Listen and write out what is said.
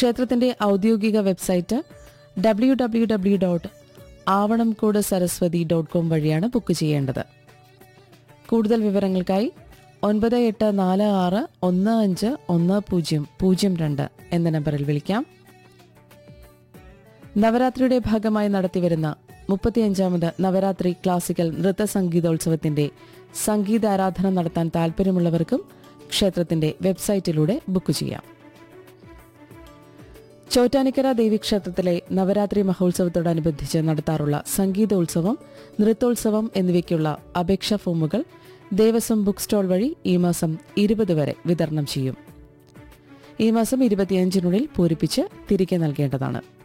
ക്ഷേത്രത്തിന്റെ ഔദ്യോഗിക website W W W dot Avanamcode Saraswathi dot com വഴിയാണ് ബുക്ക് ചെയ്യേണ്ടത് കൂടുതൽ വിവരങ്ങൾക്കായി ഒൻപത് എട്ട് നാല് ആറ് ഒന്ന് അഞ്ച് ഒന്ന് പൂജ്യം പൂജ്യം രണ്ട് എന്ന നമ്പറിൽ വിളിക്കാം നവരാത്രിയുടെ ഭാഗമായി നടത്തിവരുന്ന മുപ്പത്തിയഞ്ചാമത് നവരാത്രി ക്ലാസിക്കൽ നൃത്ത സംഗീതോത്സവത്തിന്റെ സംഗീതാരാധന നടത്താൻ താൽപ്പര്യമുള്ളവർക്കും ക്ഷേത്രത്തിന്റെ വെബ്സൈറ്റിലൂടെ ബുക്ക് ചെയ്യാം ചോറ്റാനിക്കര ദേവീക്ഷേത്രത്തിലെ നവരാത്രി മഹോത്സവത്തോടനുബന്ധിച്ച് നടത്താറുള്ള സംഗീതോത്സവം നൃത്തോത്സവം എന്നിവയ്ക്കുള്ള അപേക്ഷാ ഫോമുകൾ ദേവസ്വം ബുക്ക് സ്റ്റാൾ വഴി ഈ മാസം ഇരുപത് വരെ വിതരണം ചെയ്യും ഈ മാസം ഇരുപത്തിയഞ്ചിനുള്ളിൽ പൂരിപ്പിച്ച് തിരികെ നൽകേണ്ടതാണ്